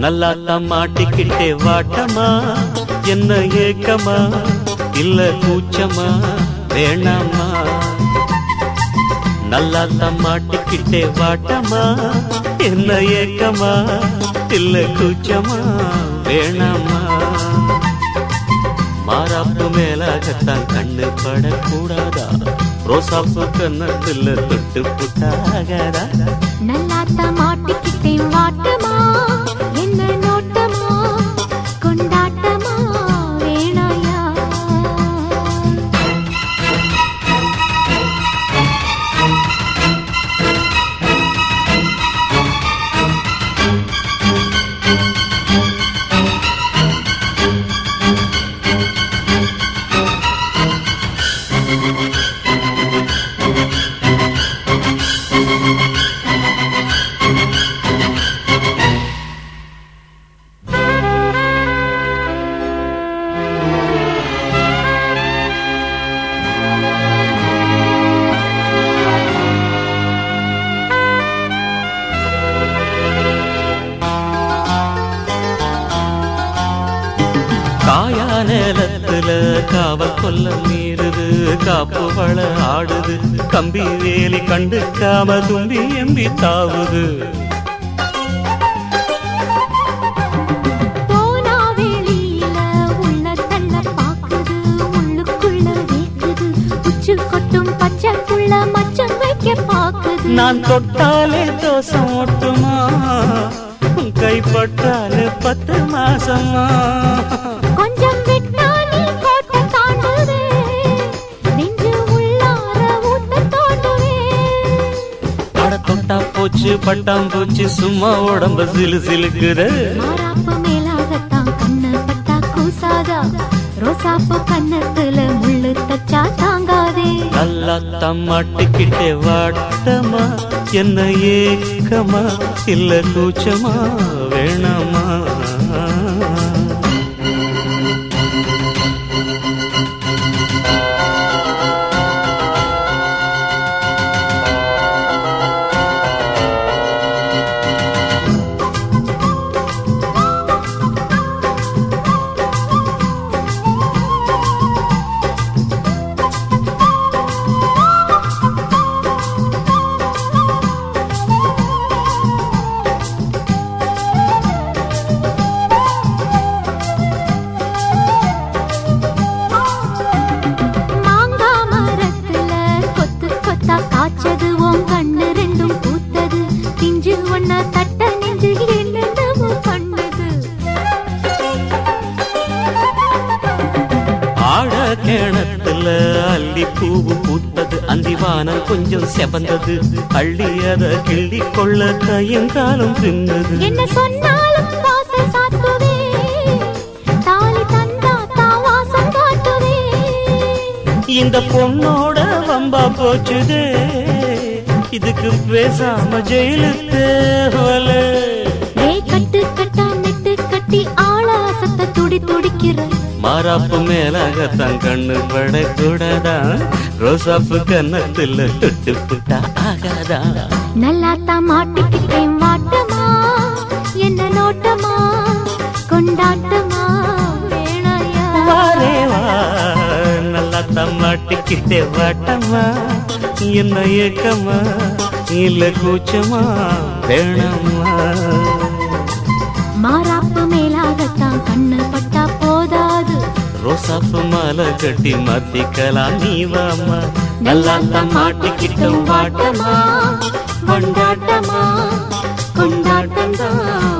நல்லாத்தான் மாட்டிக்கிட்டே வாட்டமா என்ன ஏக்கமா இல்ல கூச்சமா வேணாமா நல்லாத்தான் மாட்டிக்கிட்டே வாட்டமா என்ன ஏக்கமா இல்ல கூச்சமா வேணாமா மாறாப்பு மேலாகத்தான் கண்ணு படக்கூடாதா ரோசாப்பு கண்ணத்துல தொட்டு புட்டாகாதா நல்லாத்த மாட்டிக்கிட்டேன் வாட்டமா என்ன நோட்டமா கொண்டாட்டமா வேணாயா காயா நேலத்துல காவல் கொல்ல மீறுது காப்பு வள ஆடுது கம்பி வேலி கண்டுக்காம தும்பி எம்பி தாவுது போனா வெளியில உள்ள தள்ள பாக்குது உள்ளுக்குள்ள வேக்குது உச்சு கொட்டும் பச்சைக்குள்ள மச்சம் வைக்க பாக்குது நான் தொட்டாலே தோசம் ஒட்டுமா உன் கைப்பட்டாலே பத்து மாசமா கொஞ்சம் விட்டா நீ கோட்டை தாண்டுவே நெஞ்சு உள்ளார ஊத்த தோண்டுவே அட தொட்டா போச்சு பட்டாம் போச்சு சும்மா உடம்ப சிலு சிலுக்குது மாறாப்பு மேலாகத்தான் கண்ணு பட்டா கூசாதா ரோசாப்பு கண்ணத்துல முள்ளு தச்சா தாங்காதே நல்லா தம்மாட்டிக்கிட்டே வாட்டமா என்ன ஏக்கமா இல்ல கூச்சமா வேணாமா மாங்கா மரத்துல கொத்து கொத்தா காய்ச்சது உன் கண்ணு ரெண்டும் பூத்தது பிஞ்சு ஒன்ன தட்ட நெஞ்சு என்னென்னமோ பண்ணுது ஆழ கிணத்துல அள்ளி பூவு பூத்தது அந்திவானம் கொஞ்சம் செவந்தது அள்ளி அத கிள்ளி கொள்ள கையங்காலம் தின்னது என்ன சொன்னாலும் வாசல் சாத்துவே தாலி தந்தா தா வாசம் காட்டுவே இந்த பொண்ணோட வம்பா போச்சுதே இதுக்கு பேசாம ஜெயிலுக்கு தேவல ஏய் கட்டு கட்டா நெட்டு கட்டி ஆளாசத்தை துடி துடிக்கிற மாறாப்பு மேலாகத்தான் கண்ணு படக்கூடாதா ரோசாப்பு கன்னத்துல தொட்டு புட்டா ஆகாதா நல்லாத்தான் மாட்டிக்கிட்டேன் வாட்டமா என்ன நோட்டமா கொண்டாட்டமா வேணாயா வாரே வா நல்லா தம்மாட்டிக்கிட்டே வாட்டமா என்ன ஏக்கமா இல்ல கூச்சமா வேணாமா மாறாப்பு மேலாகத்தான் கண்ணு பட்டா போதாது ரோசாப்பு மாலை கட்டி மாத்திக்கலாம் நீ வாமா நல்லா மாட்டிக்கிட்டோம் வாட்டமா கொண்டாட்டமா கொண்டாட்டம் தான்